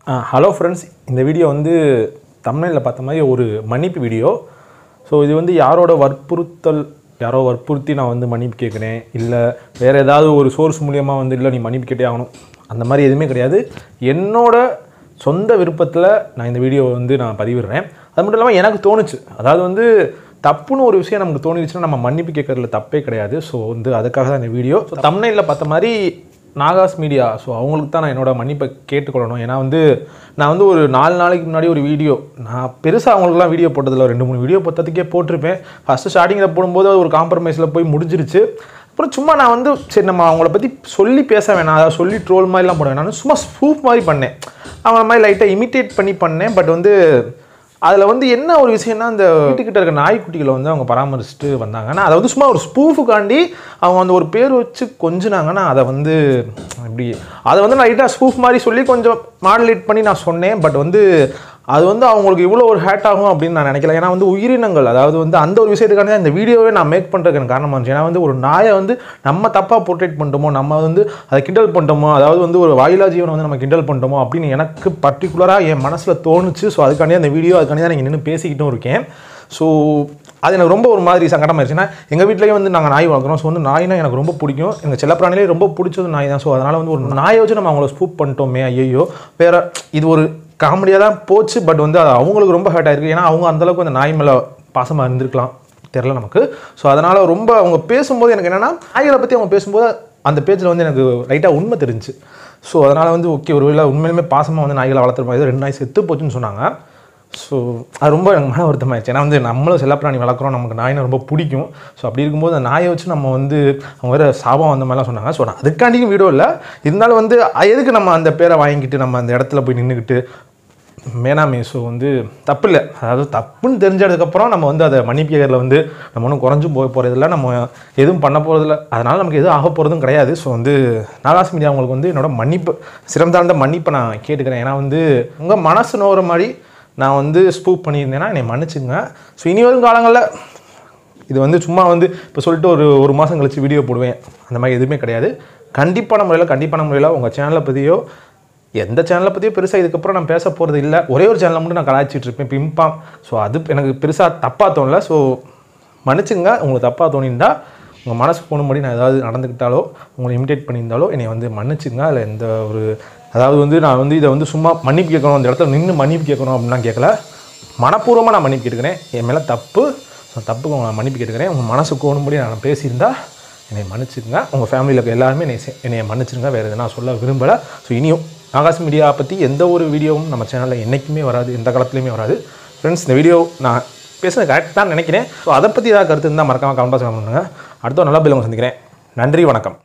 hello friends இந்த video வந்து தமிழில் பார்த்த மாதிரி ஒரு மன்னிப்பு வீடியோ ஸோ இது வந்து யாரோட வற்புறுத்தல் யாரோ வற்புறுத்தி நான் வந்து மன்னிப்பு கேட்குறேன் இல்லை வேறு ஏதாவது ஒரு சோர்ஸ் மூலியமாக வந்து இல்லை நீ மன்னிப்பு கேட்டே ஆகணும் அந்த மாதிரி எதுவுமே கிடையாது என்னோட சொந்த விருப்பத்தில் நான் இந்த வீடியோ வந்து நான் பதிவிடுறேன் அது மட்டும் இல்லாமல் எனக்கு தோணுச்சு அதாவது வந்து தப்புன்னு ஒரு விஷயம் நமக்கு தோணிடுச்சுன்னா நம்ம மன்னிப்பு கேட்கறதுல தப்பே கிடையாது ஸோ வந்து அதுக்காக தான் இந்த வீடியோ ஸோ தமிழில் பார்த்த மாதிரி நாகாஸ் மீடியா ஸோ அவங்களுக்கு தான் நான் என்னோட மன்னிப்பை கேட்டுக்கொள்ளணும் ஏன்னா வந்து நான் வந்து ஒரு நாலு நாளைக்கு முன்னாடி ஒரு வீடியோ நான் பெருசாக அவங்களுக்குலாம் வீடியோ போட்டதில்ல ரெண்டு மூணு வீடியோ பொத்தத்துக்கே போட்டிருப்பேன் ஃபஸ்ட்டு ஸ்டார்டிங்கில் போடும்போது அது ஒரு காம்ப்ரமைஸில் போய் முடிஞ்சிருச்சு அப்புறம் சும்மா நான் வந்து சரி நம்ம அவங்கள பற்றி சொல்லி பேச வேணாம் அதாவது சொல்லி ட்ரோல் மாதிரிலாம் போட வேணாம் சும்மா ஸ்பூஃப் மாதிரி பண்ணேன் அவங்கள மாதிரி லைட்டாக இமிட்டேட் பண்ணி பண்ணேன் பட் வந்து அதில் வந்து என்ன ஒரு விஷயம்னா அந்த வீட்டுக்கிட்ட இருக்க நாய்க்குட்டிகளை வந்து அவங்க பராமரிச்சுட்டு வந்தாங்க ஆனால் அதை வந்து சும்மா ஒரு ஸ்பூஃபுக்காண்டி அவங்க அந்த ஒரு பேர் வச்சு கொஞ்சினாங்கன்னா அதை வந்து இப்படி அதை வந்து நான் லைட்டாக ஸ்பூஃப் மாதிரி சொல்லி கொஞ்சம் மாடலேட் பண்ணி நான் சொன்னேன் பட் வந்து அது வந்து அவங்களுக்கு இவ்வளோ ஒரு ஹேட் ஆகும் அப்படின்னு நான் நினைக்கல ஏன்னா வந்து உயிரினங்கள் அதாவது வந்து அந்த ஒரு விஷயத்துக்காண்டி தான் இந்த வீடியோவே நான் மேக் பண்ணுறதுக்கு எனக்கு காரணமாக இருந்துச்சு ஏன்னா வந்து ஒரு நாயை வந்து நம்ம தப்பாக போர்ட்ரேட் பண்ணிட்டோமோ நம்ம வந்து அதை கிண்டல் பண்ணிட்டோமோ அதாவது வந்து ஒரு வாயிலா ஜீவனை வந்து நம்ம கிண்டல் பண்ணிட்டோமோ அப்படின்னு எனக்கு பர்டிகுலராக என் மனசில் தோணுச்சு ஸோ அதுக்காண்டி அந்த வீடியோ அதுக்காண்டி தான் நீங்கள் நின்று பேசிக்கிட்டும் இருக்கேன் ஸோ அது எனக்கு ரொம்ப ஒரு மாதிரி சங்கடமாயிருச்சு ஏன்னா எங்கள் வீட்லேயே வந்து நாங்கள் நாய் வளர்க்குறோம் ஸோ வந்து நாய்னா எனக்கு ரொம்ப பிடிக்கும் எங்கள் செல்லப்பிராணிலே ரொம்ப பிடிச்சது நாய் தான் ஸோ அதனால் வந்து ஒரு நாயை வச்சு நம்ம அவங்கள ஸ்பூப் பண்ணிட்டோமே ஐயோ வேற இது ஒரு காமெடியாக தான் போச்சு பட் வந்து அது அவங்களுக்கு ரொம்ப ஹர்ட் ஆயிருக்கு ஏன்னா அவங்க அந்தளவுக்கு அந்த நாய் மேலே பாசமாக இருந்திருக்கலாம் தெரில நமக்கு ஸோ அதனால் ரொம்ப அவங்க பேசும்போது எனக்கு என்னென்னா நாய்களை பற்றி அவங்க பேசும்போது அந்த பேச்சில் வந்து எனக்கு லைட்டாக உண்மை தெரிஞ்சு ஸோ அதனால் வந்து ஓகே ஒரு வேளை உண்மையிலுமே பாசமாக வந்து நாய்களை வளர்த்துருப்போம் ஏதோ ரெண்டு நாய் செத்து போச்சுன்னு சொன்னாங்க ஸோ அது ரொம்ப எனக்கு மன வருத்தமாயிடுச்சு ஏன்னா வந்து நம்மளும் செல்லப்பிராணி வளர்க்குறோம் நமக்கு நாயினை ரொம்ப பிடிக்கும் ஸோ அப்படி இருக்கும்போது அந்த நாயை வச்சு நம்ம வந்து அவங்க வேறு சாபம் அந்த மாதிரிலாம் சொன்னாங்க ஸோ நான் அதுக்காண்டியும் வீடியோ இல்லை இருந்தாலும் வந்து அ- எதுக்கு நம்ம அந்த பேரை வாங்கிட்டு நம்ம அந்த இடத்துல போய் நின்றுக்கிட்டு மேனாமே ஸோ வந்து தப்பு இல்லை அதாவது தப்புன்னு தெரிஞ்சதுக்கப்புறம் நம்ம வந்து அதை மன்னிப்பு கேட்கறதுல வந்து நம்ம ஒன்றும் குறைஞ்சும் போக போகிறதில்ல நம்ம எதுவும் பண்ண போகிறதில்ல அதனால் நமக்கு எதுவும் ஆக போகிறதும் கிடையாது ஸோ வந்து நாகாஸ் மீடியா அவங்களுக்கு வந்து என்னோட மன்னிப்பு சிறந்தாழ்ந்த மன்னிப்பை நான் கேட்டுக்கிறேன் ஏன்னா வந்து உங்கள் மனசு நோகிற மாதிரி நான் வந்து ஸ்பூப் பண்ணியிருந்தேன்னா என்னை மன்னிச்சுங்க ஸோ இனி வரும் காலங்களில் இது வந்து சும்மா வந்து இப்போ சொல்லிட்டு ஒரு ஒரு மாதம் கழிச்சு வீடியோ போடுவேன் அந்த மாதிரி எதுவுமே கிடையாது கண்டிப்பான முறையில் கண்டிப்பான முறையில் உங்கள் சேனலை பற்றியோ எந்த சேனலை பற்றியோ பெருசாக இதுக்கப்புறம் நான் பேச போகிறது இல்லை ஒரே ஒரு சேனலை மட்டும் நான் கலாய்ச்சிட்டு இருப்பேன் பிம்பாம் ஸோ அது எனக்கு பெருசாக தப்பாக தோணல ஸோ மன்னிச்சுங்க உங்களுக்கு தப்பாக தோணியிருந்தா உங்கள் மனசு போகும்படி நான் ஏதாவது நடந்துக்கிட்டாலோ உங்களை இமிடேட் பண்ணியிருந்தாலோ என்னை வந்து மன்னிச்சுங்க அதில் எந்த ஒரு அதாவது வந்து நான் வந்து இதை வந்து சும்மா மன்னிப்பு கேட்கணும் அந்த இடத்துல நின்று மன்னிப்பு கேட்கணும் அப்படின்லாம் கேட்கல மனப்பூர்வமாக நான் மன்னிப்பு கேட்டுக்கிறேன் என் மேலே தப்பு ஸோ தப்புக்கு உங்களை மன்னிப்பு கேட்டுக்கிறேன் உங்கள் மனசு கோணும்படி நான் பேசியிருந்தா என்னை மன்னிச்சுங்க உங்கள் ஃபேமிலியில் இருக்க எல்லாருமே என்னை செ- என்னை மன்னிச்சிருங்க வேறு எதுவும் நான் சொல்ல விரும்பலை ஸோ இனியும் ஆகாஷ் மீடியா பற்றி எந்த ஒரு வீடியோவும் நம்ம சேனலில் என்றைக்குமே வராது எந்த காலத்துலையுமே வராது ஃப்ரெண்ட்ஸ் இந்த வீடியோ நான் பேசுனது கரெக்ட் தான் நினைக்கிறேன் ஸோ அதை பற்றி ஏதாவது கருத்து இருந்தால் மறக்காமல் கமெண்ட் பாக்ஸ் பண்ணுங்கள் அடுத்த ஒரு நல்ல பில்லுங்க சந்திக்கிறேன் நன்றி வணக்கம்